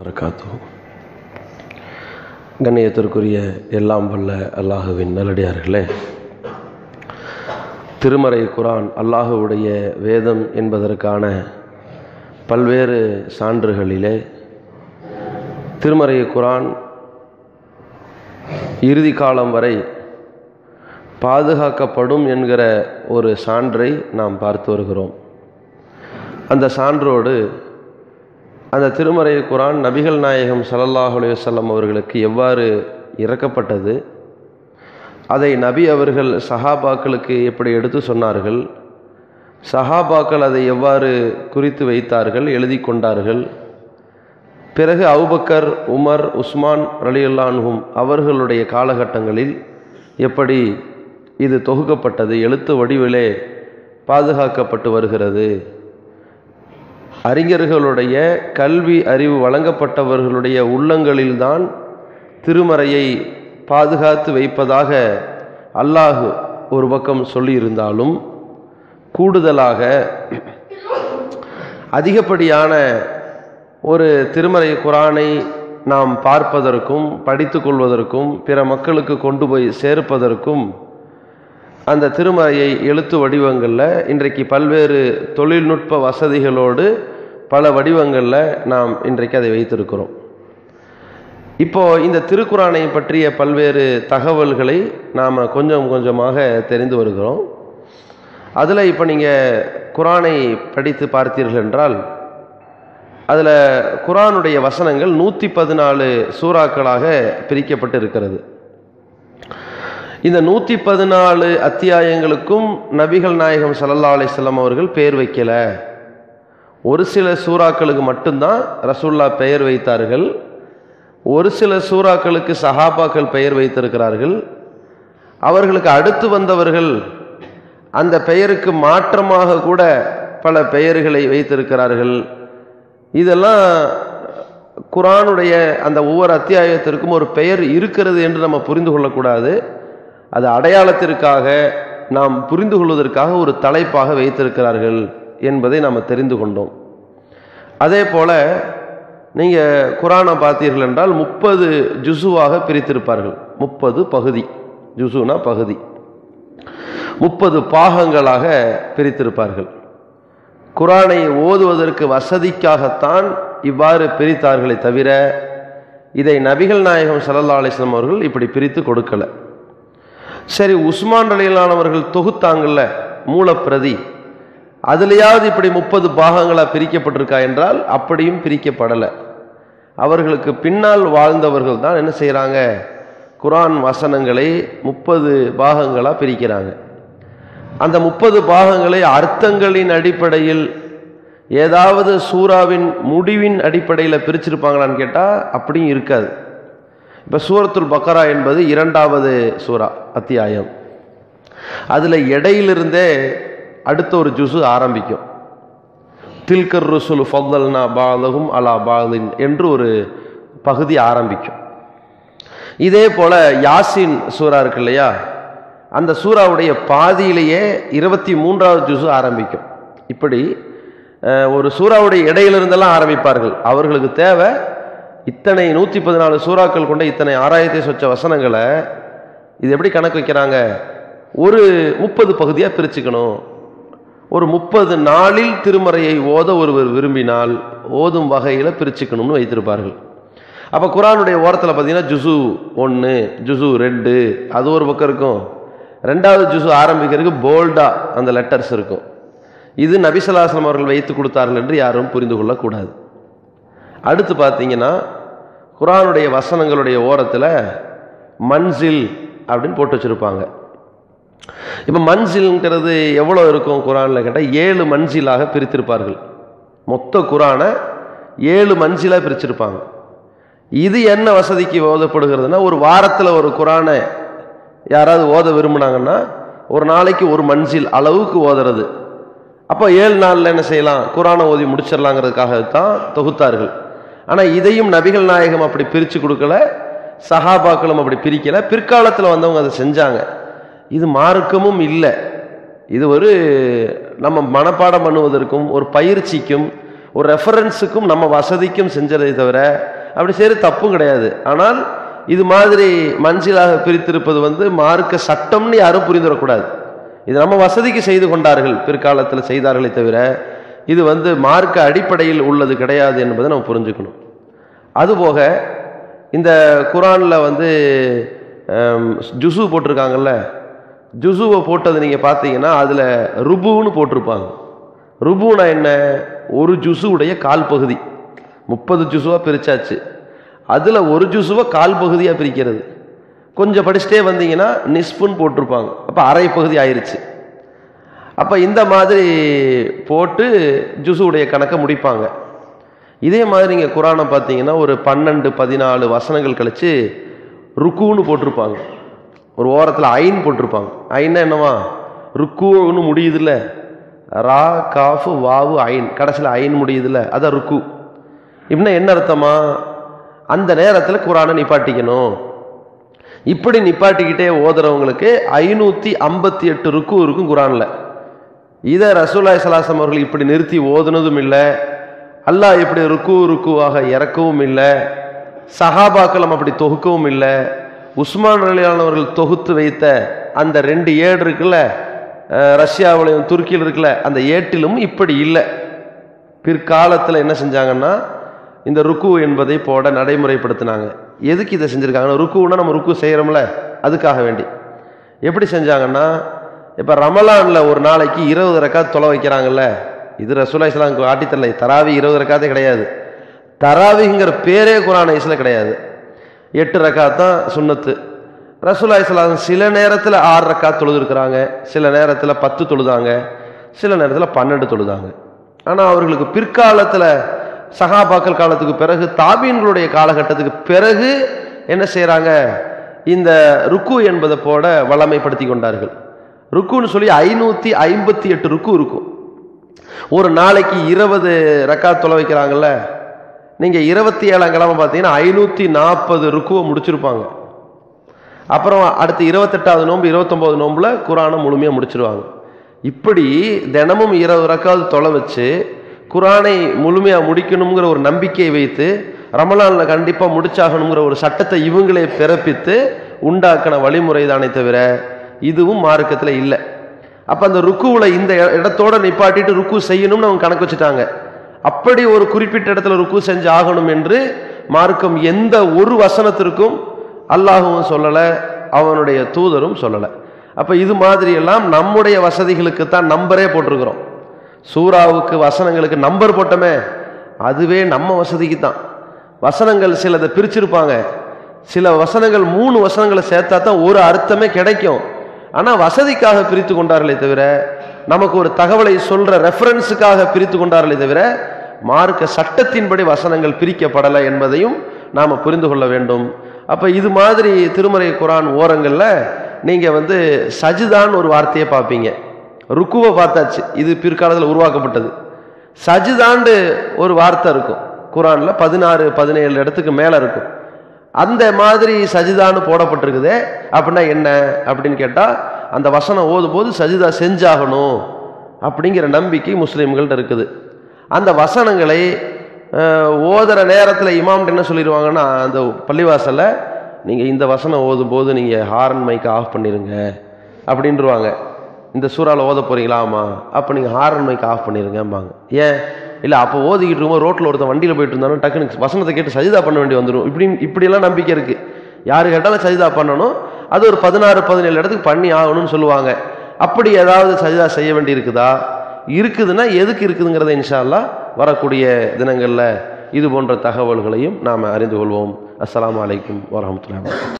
வரகாத்து கண்ணியத்திற்குரிய எல்லாம் வல்ல அல்லாஹுவின் நல்லடியார்களே திருமறை குரான் அல்லாஹுவுடைய வேதம் என்பதற்கான பல்வேறு சான்றுகளிலே திருமறை குரான் இறுதி காலம் வரை பாதுகாக்கப்படும் என்கிற ஒரு சான்றை நாம் பார்த்து வருகிறோம் அந்த சான்றோடு அந்த திருமறை குரான் நபிகள் நாயகம் ஸல்லல்லாஹு அலைஹி வஸல்லம் அவர்களுக்கு எவ்வாறு இறக்கப்பட்டது அதை நபி அவர்கள் சஹாபாக்களுக்கு எப்படி எடுத்து சொன்னார்கள் சஹாபாக்கள் அதை எவ்வாறு குறித்து வைத்தார்கள் எழுதி கொண்டார்கள் பிறகு அவுபக்கர் உமர் உஸ்மான் ரலியுல்லான்ஹும் அவர்களுடைய காலகட்டங்களில் எப்படி இது தொகுக்கப்பட்டது எழுத்து வடிவிலே பாதுகாக்கப்பட்டு வருகிறது அறிஞர்களுடைய கல்வி அறிவு வழங்கப்பட்டவர்களுடைய உள்ளங்களில்தான் திருமறையை பாதுகாத்து வைப்பதாக அல்லாஹ் ஒரு பக்கம் சொல்லியிருந்தாலும் கூடுதலாக அதிகப்படியான ஒரு திருமறை குரானை நாம் பார்ப்பதற்கும் படித்து கொள்வதற்கும் பிற மக்களுக்கு கொண்டு போய் சேர்ப்பதற்கும் அந்த திருமறையை எழுத்து வடிவங்களில் இன்றைக்கு பல்வேறு தொழில்நுட்ப வசதிகளோடு பல வடிவங்களில் நாம் இன்றைக்கு அதை வைத்திருக்கிறோம் இப்போ இந்த திருக்குறானை பற்றிய பல்வேறு தகவல்களை நாம் கொஞ்சம் கொஞ்சமாக தெரிந்து வருகிறோம் அதில் இப்போ நீங்கள் குரானை படித்து பார்த்தீர்கள் என்றால் அதில் குரானுடைய வசனங்கள் நூற்றி பதினாலு சூறாக்களாக பிரிக்கப்பட்டு இருக்கிறது இந்த நூற்றி பதினாலு அத்தியாயங்களுக்கும் நபிகள் நாயகம் சல்லல்லா அலிஸ்லாம் அவர்கள் பெயர் வைக்கல ஒரு சில சூறாக்களுக்கு மட்டும்தான் ரசூல்லா பெயர் வைத்தார்கள் ஒரு சில சூறாக்களுக்கு சஹாபாக்கள் பெயர் வைத்திருக்கிறார்கள் அவர்களுக்கு அடுத்து வந்தவர்கள் அந்த பெயருக்கு மாற்றமாக கூட பல பெயர்களை வைத்திருக்கிறார்கள் இதெல்லாம் குரானுடைய அந்த ஒவ்வொரு அத்தியாயத்திற்கும் ஒரு பெயர் இருக்கிறது என்று நம்ம புரிந்து கொள்ளக்கூடாது அது அடையாளத்திற்காக நாம் புரிந்து கொள்வதற்காக ஒரு தலைப்பாக வைத்திருக்கிறார்கள் என்பதை நாம் தெரிந்து கொண்டோம் அதே போல் நீங்கள் குரானை பார்த்தீர்கள் என்றால் முப்பது ஜுசுவாக பிரித்திருப்பார்கள் முப்பது பகுதி ஜுசுனா பகுதி முப்பது பாகங்களாக பிரித்திருப்பார்கள் குரானை ஓதுவதற்கு வசதிக்காகத்தான் இவ்வாறு பிரித்தார்களே தவிர இதை நபிகள் நாயகம் சல்லா அலிஸ்லாம் அவர்கள் இப்படி பிரித்து கொடுக்கல சரி உஸ்மான் அலிலானவர்கள் தொகுத்தாங்கல்ல மூலப்பிரதி அதுலேயாவது இப்படி முப்பது பாகங்களாக பிரிக்கப்பட்டிருக்கா என்றால் அப்படியும் பிரிக்கப்படலை அவர்களுக்கு பின்னால் வாழ்ந்தவர்கள் தான் என்ன செய்கிறாங்க குரான் வசனங்களை முப்பது பாகங்களாக பிரிக்கிறாங்க அந்த முப்பது பாகங்களை அர்த்தங்களின் அடிப்படையில் ஏதாவது சூறாவின் முடிவின் அடிப்படையில் பிரிச்சிருப்பாங்களான்னு கேட்டால் அப்படியும் இருக்காது இப்போ சூரத்துல் பக்கரா என்பது இரண்டாவது சூறா அத்தியாயம் அதில் இடையிலிருந்தே அடுத்த ஒரு ஜுசு ஆரம்பிக்கும் தில்கர் ருசுல் ஃபல்லல்னா பாலகும் அலா பாலின் என்று ஒரு பகுதி ஆரம்பிக்கும் இதே போல் யாசின் சூறா இருக்கு இல்லையா அந்த சூறாவுடைய பாதியிலேயே இருபத்தி மூன்றாவது ஜுசு ஆரம்பிக்கும் இப்படி ஒரு சூறாவுடைய இடையிலிருந்தெல்லாம் ஆரம்பிப்பார்கள் அவர்களுக்கு தேவை இத்தனை நூற்றி பதினாலு சூறாக்கள் கொண்ட இத்தனை ஆறாயிரத்தி சொச்ச வசனங்களை இது எப்படி கணக்கு வைக்கிறாங்க ஒரு முப்பது பகுதியாக பிரிச்சுக்கணும் ஒரு முப்பது நாளில் திருமறையை ஓத ஒருவர் விரும்பினால் ஓதும் வகையில் பிரிச்சுக்கணும்னு வைத்திருப்பார்கள் அப்போ குரானுடைய ஓரத்தில் பார்த்தீங்கன்னா ஜுசு ஒன்று ஜுசு ரெண்டு அது ஒரு பக்கம் இருக்கும் ரெண்டாவது ஜுசு ஆரம்பிக்கிறதுக்கு போல்டாக அந்த லெட்டர்ஸ் இருக்கும் இது நபிசலாசனம் அவர்கள் வைத்து கொடுத்தார்கள் என்று யாரும் புரிந்து கொள்ளக்கூடாது அடுத்து பார்த்தீங்கன்னா குரானுடைய வசனங்களுடைய ஓரத்தில் மன்சில் அப்படின்னு போட்டு வச்சுருப்பாங்க இப்போ மன்சில்ங்கிறது எவ்வளோ இருக்கும் குரானில் கேட்டால் ஏழு மன்சிலாக பிரித்திருப்பார்கள் மொத்த குரானை ஏழு மன்சிலாக பிரிச்சிருப்பாங்க இது என்ன வசதிக்கு ஓதப்படுகிறதுனா ஒரு வாரத்தில் ஒரு குரானை யாராவது ஓத விரும்பினாங்கன்னா ஒரு நாளைக்கு ஒரு மன்சில் அளவுக்கு ஓதுறது அப்போ ஏழு நாளில் என்ன செய்யலாம் குரானை ஓதி முடிச்சிடலாங்கிறதுக்காக தான் தொகுத்தார்கள் ஆனால் இதையும் நபிகள் நாயகம் அப்படி பிரித்து கொடுக்கல சஹாபாக்களும் அப்படி பிரிக்கலை பிற்காலத்தில் வந்தவங்க அதை செஞ்சாங்க இது மார்க்கமும் இல்லை இது ஒரு நம்ம மனப்பாடம் பண்ணுவதற்கும் ஒரு பயிற்சிக்கும் ஒரு ரெஃபரன்ஸுக்கும் நம்ம வசதிக்கும் செஞ்சதை தவிர அப்படி செய்யறது தப்பும் கிடையாது ஆனால் இது மாதிரி மஞ்சளாக பிரித்திருப்பது வந்து மார்க்க சட்டம்னு யாரும் புரிந்துடக்கூடாது இது நம்ம வசதிக்கு செய்து கொண்டார்கள் பிற்காலத்தில் செய்தார்களே தவிர இது வந்து மார்க்க அடிப்படையில் உள்ளது கிடையாது என்பதை நம்ம புரிஞ்சுக்கணும் அதுபோக இந்த குரானில் வந்து ஹம், ஜுசு போட்டிருக்காங்கல்ல ஜுசுவை போட்டது நீங்கள் பார்த்தீங்கன்னா அதில் ருபுன்னு போட்டிருப்பாங்க ருபுனா என்ன ஒரு ஜுசுவுடைய கால் பகுதி முப்பது ஜுசுவாக பிரிச்சாச்சு அதில் ஒரு ஜுசுவை கால் பகுதியாக பிரிக்கிறது கொஞ்சம் படிச்சுட்டே வந்தீங்கன்னா நிஸ்புன்னு போட்டிருப்பாங்க அப்போ அரை பகுதி ஆயிருச்சு அப்போ இந்த மாதிரி போட்டு ஜுசுவுடைய கணக்கை முடிப்பாங்க இதே மாதிரி நீங்கள் குரானை பார்த்தீங்கன்னா ஒரு பன்னெண்டு பதினாலு வசனங்கள் கழிச்சு ருக்குன்னு போட்டிருப்பாங்க ஒரு ஓரத்தில் ஐன் போட்டிருப்பாங்க ஐன்னா என்னவா ருக்குன்னு முடியுதுல்ல ரா காஃபு வாவு ஐன் கடைசியில் ஐன் முடியுதுல்ல அதான் ருக்கு இப்படின்னா என்ன அர்த்தமா அந்த நேரத்தில் குரானை நிப்பாட்டிக்கணும் இப்படி நிப்பாட்டிக்கிட்டே ஓதுறவங்களுக்கு ஐநூற்றி ஐம்பத்தி எட்டு ருக்கு இருக்கும் குரானில் இதை ரசூலாய் சலாசம் அவர்கள் இப்படி நிறுத்தி ஓதுனதும் இல்லை அல்லாஹ் இப்படி ருக்கு ருக்குவாக இறக்கவும் இல்லை சஹாபாக்களும் அப்படி தொகுக்கவும் இல்லை உஸ்மான் அலியானவர்கள் தொகுத்து வைத்த அந்த ரெண்டு ஏடு இருக்குல்ல அஹ், ரஷ்யாவிலையும் துருக்கியில் இருக்குல்ல அந்த ஏட்டிலும் இப்படி இல்லை பிற்காலத்தில் என்ன செஞ்சாங்கன்னா இந்த ருக்கு என்பதை போட நடைமுறைப்படுத்தினாங்க எதுக்கு இதை செஞ்சுருக்காங்கன்னா ருக்குன்னா நம்ம ருக்கு செய்கிறோம்ல அதுக்காக வேண்டி எப்படி செஞ்சாங்கன்னா இப்போ ரமலானில் ஒரு நாளைக்கு இருபது ரக்காத் தொலை வைக்கிறாங்கல்ல இது ரசூலா இஸ்லாம் ஆட்டித்தரல தராவி இருபது ரக்காத்தே கிடையாது தராவிங்கிற பேரே குரான் ஐஸில் கிடையாது எட்டு ரக்காத் தான் சுன்னத்து ரசூலா இஸ்லாம் சில நேரத்தில் ஆறு ரக்காத் தொழுதுருக்குறாங்க சில நேரத்தில் பத்து தொழுதாங்க சில நேரத்தில் பன்னெண்டு தொழுதாங்க ஆனால் அவர்களுக்கு பிற்காலத்தில் சகாபாக்கள் காலத்துக்கு பிறகு தாபீன்களுடைய காலகட்டத்துக்கு பிறகு என்ன செய்கிறாங்க இந்த ருக்கு என்பதை போட வல்லமைப்படுத்தி கொண்டார்கள் ருக்குன்னு சொல்லி ஐநூற்றி ஐம்பத்தி எட்டு ருக்கு இருக்கும் ஒரு நாளைக்கு இருபது ரக்காத் தொலை வைக்கிறாங்கல்ல நீங்கள் இருபத்தி ஏழாம் கிழமை பார்த்தீங்கன்னா ஐநூற்றி நாற்பது ருக்குவை முடிச்சிருப்பாங்க அப்புறம் அடுத்து இருபத்தெட்டாவது நோன்பு இருபத்தொம்போது நோன்புல குரானை முழுமையாக முடிச்சிருவாங்க இப்படி தினமும் இருபது ரக்காவது தொலை வச்சு குரானை முழுமையாக முடிக்கணுங்கிற ஒரு நம்பிக்கையை வைத்து ரமலானில் கண்டிப்பாக முடிச்சாகணுங்கிற ஒரு சட்டத்தை இவங்களே பிறப்பித்து உண்டாக்கின வழிமுறை தானே தவிர இதுவும் மார்க்கத்தில் இல்லை அப்போ அந்த ருக்குவில் இந்த இட- இடத்தோட நிப்பாட்டிட்டு ருக்கு செய்யணும்னு அவங்க கணக்கு வச்சுட்டாங்க அப்படி ஒரு குறிப்பிட்ட இடத்துல ருக்கு செஞ்சு ஆகணும் என்று மார்க்கம் எந்த ஒரு வசனத்திற்கும் அல்லாஹுவும் சொல்லலை அவனுடைய தூதரும் சொல்லலை அப்போ இது மாதிரி எல்லாம் நம்முடைய வசதிகளுக்கு தான் நம்பரே போட்டிருக்கிறோம் சூறாவுக்கு வசனங்களுக்கு நம்பர் போட்டோமே அதுவே நம்ம வசதிக்கு தான் வசனங்கள் சிலதை பிரிச்சிருப்பாங்க சில வசனங்கள் மூணு வசனங்களை சேர்த்தா தான் ஒரு அர்த்தமே கிடைக்கும் ஆனால் வசதிக்காக பிரித்து கொண்டார்களே தவிர நமக்கு ஒரு தகவலை சொல்ற ரெஃபரன்ஸுக்காக பிரித்து கொண்டார்களே தவிர மார்க்க சட்டத்தின்படி வசனங்கள் பிரிக்கப்படலை என்பதையும் நாம் புரிந்து கொள்ள வேண்டும் அப்போ இது மாதிரி திருமறை குரான் ஓரங்களில் நீங்கள் வந்து சஜிதான்னு ஒரு வார்த்தையை பார்ப்பீங்க ருக்குவை பார்த்தாச்சு இது பிற்காலத்தில் உருவாக்கப்பட்டது சஜிதாண்டு ஒரு வார்த்தை இருக்கும் குரானில் பதினாறு பதினேழு இடத்துக்கு மேலே இருக்கும் அந்த மாதிரி சஜிதான்னு போடப்பட்டிருக்குதே அப்படின்னா என்ன அப்படின்னு கேட்டால் அந்த வசனம் ஓதும் போது சஜிதா செஞ்சாகணும் அப்படிங்கிற நம்பிக்கை முஸ்லீம்கள்ட்ட இருக்குது அந்த வசனங்களை அஹ், ஓதுற நேரத்தில் இமாம்கிட்ட என்ன சொல்லிடுவாங்கன்னா அந்த பள்ளிவாசலில் நீங்கள் இந்த வசனம் ஓதும் போது நீங்கள் ஹாரன் மைக்கை ஆஃப் பண்ணிடுங்க அப்படின்றவாங்க இந்த சூறாவில் ஓத போறீங்களா ஆமாம் அப்போ நீங்கள் ஹாரன் மைக் ஆஃப் பண்ணிடுங்கம்பாங்க ஏன் இல்லை அப்போ ஓதிக்கிட்டு இருக்கும்போது ரோட்டில் ஒருத்தன் வண்டியில் போயிட்டு இருந்தாலும் டக்குனு வசனத்தை கேட்டு சஜிதா பண்ண வேண்டி வந்துடும் இப்படி இப்படியெல்லாம் நம்பிக்கை இருக்குது யாரு கேட்டாலும் சஜிதா பண்ணணும் அது ஒரு பதினாறு பதினேழு இடத்துக்கு பண்ணி ஆகணும்னு சொல்லுவாங்க அப்படி ஏதாவது சஜிதா செய்ய வேண்டி இருக்குதா இருக்குதுன்னா எதுக்கு இருக்குதுங்கிறத இன்ஷா அல்லாஹ் வரக்கூடிய தினங்களில் இது போன்ற தகவல்களையும் நாம் அறிந்து கொள்வோம் அஸ்ஸலாமு அலைக்கும் வரஹ்மத்துல்லாஹி வபரகாத்துஹு